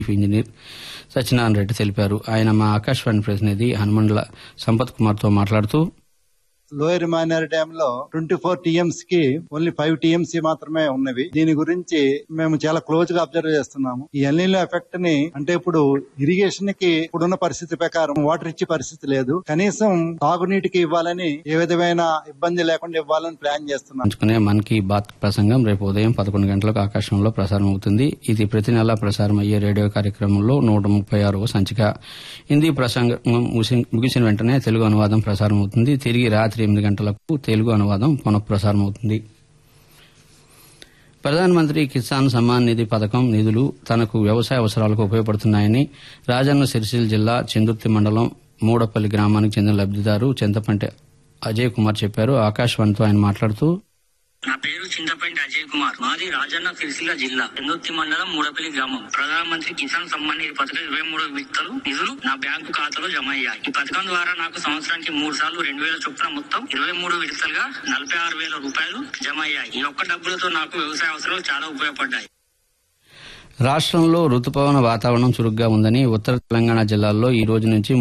chief engineer Satyanarayana Reddy తెలిపారు ఆయన మా ఆకాశవాణి ప్రతినిధి హనుమండ్ల సంపత్ కుమార్ తో మాట్లాడుతూ లోయర్ మానేర్ డ్యామ్ లో ట్వంటీ ఫోర్ టీఎంసీ కి ఓన్లీ ఫైవ్ టీఎంసీ మాత్రమే ఉన్నవి దీని గురించి మేము చాలా క్లోజ్ గా అబ్జర్వ్ చేస్తున్నాము ఈ ఎల్నీలో ఎఫెక్ట్ ని అంటే ఇప్పుడు ఇరిగేషన్ కి ఇప్పుడున్న పరిస్థితి ప్రకారం వాటర్ ఇచ్చే పరిస్థితి లేదు కనీసం తాగునీటికి ఇవ్వాలని ఏ విధమైన ఇబ్బంది లేకుండా ఇవ్వాలని ప్లాన్ చేస్తున్నాం పంచుకునే మన్ కీ బాత్ ప్రసంగం రేపు ఉదయం పదకొండు గంటలకు ఆకాశంలో ప్రసారం అవుతుంది ఇది ప్రతి నెలా ప్రసారం అయ్యే రేడియో కార్యక్రమంలో నూట ముప్పై ఆరవ సంచిక హిందీ ప్రసంగం ముసి- ముగిసిన వెంటనే తెలుగు అనువాదం ప్రసారం అవుతుంది తిరిగి రాత్రి ఎనిమిది గంటలకు తెలుగు అనువాదం పునఃప్రసారం అవుతుంది ప్రధానమంత్రి కిసాన్ సమ్మాన్ నిధి పథకం నిధులు తనకు వ్యవసాయ అవసరాలకు ఉపయోగపడుతున్నాయని రాజన్న సిరిసిల్ల జిల్లా చెందుర్తి మండలం మూడపల్లి గ్రామానికి చెందిన లబ్దిదారు చింతపంటి అజయ్ కుమార్ చెప్పారు ఆకాశవాణితో ఆయన మాట్లాడుతూ నా పేరు చింతపంటి అజయ్ కుమార్ మాది రాజన్న సిరిసిల్ల జిల్లా ఎందుర్తి మండలం మూడపల్లి గ్రామం ప్రధానమంత్రి కిసాన్ సమ్మాన్ నిధి పథకం ఇరవై మూడు విడతలు నిధులు నా బ్యాంకు ఖాతాలో జమ అయ్యాయి ఈ పథకం ద్వారా నాకు సంవత్సరానికి మూడు సార్లు రెండు వేల చొప్పున మొత్తం ఇరవై మూడు విడతలుగా నలభై ఆరు వేల రూపాయలు జమ అయ్యాయి ఈ ఒక్క డబ్బులతో నాకు వ్యవసాయ అవసరాలు చాలా ఉపయోగపడ్డాయి రాష్ట్రంలో రుతుపవన వాతావరణం చురుగ్గా ఉందని ఉత్తర తెలంగాణ జిల్లాల్లో ఈ రోజు నుంచి